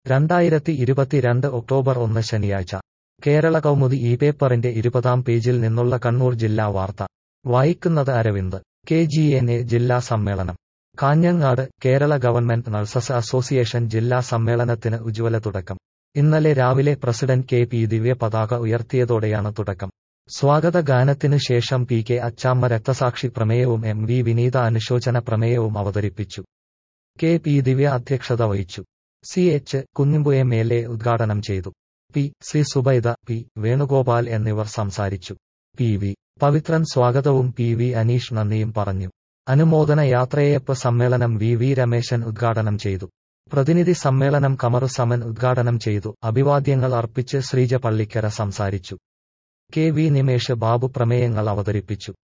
രണ്ടായിരത്തി ഇരുപത്തിരണ്ട് ഒക്ടോബർ ഒന്ന് ശനിയാഴ്ച കേരള കൗമുദി ഈ പേപ്പറിന്റെ ഇരുപതാം പേജിൽ നിന്നുള്ള കണ്ണൂർ ജില്ലാ വാർത്ത വായിക്കുന്നത് Aravind K G N A ജില്ലാ സമ്മേളനം Kanhangad Kerala government nurses association ജില്ലാ സമ്മേളനത്തിന് ഉജ്ജ്വല തുടക്കം ഇന്നലെ രാവിലെ പ്രസിഡന്റ് കെ പി ദിവ്യ പതാക ഉയർത്തിയതോടെയാണ് തുടക്കം സ്വാഗത ഗാനത്തിനു ശേഷം പി കെ അച്ചാമ്മ രക്തസാക്ഷി പ്രമേയവും എം വി വിനീത അനുശോചന പ്രമേയവും അവതരിപ്പിച്ചു കെ പി ദിവ്യ അധ്യക്ഷത വഹിച്ചു C H Kunhambu M L A ഉദ്ഘാടനം ചെയ്തു P C Zubaida P Venugopal എന്നിവർ സംസാരിച്ചു പി വി പവിത്രൻ സ്വാഗതവും പി വി അനീഷ് നന്ദിയും പറഞ്ഞു അനുമോദന യാത്രയയപ്പ് സമ്മേളനം വി വി രമേശൻ ഉദ്ഘാടനം ചെയ്തു പ്രതിനിധി സമ്മേളനം കമറു സമൻ ഉദ്ഘാടനം ചെയ്തു അഭിവാദ്യങ്ങൾ അർപ്പിച്ച് ശ്രീജ പള്ളിക്കര സംസാരിച്ചു കെ വി നിമേഷ് ബാബു പ്രമേയങ്ങൾ അവതരിപ്പിച്ചു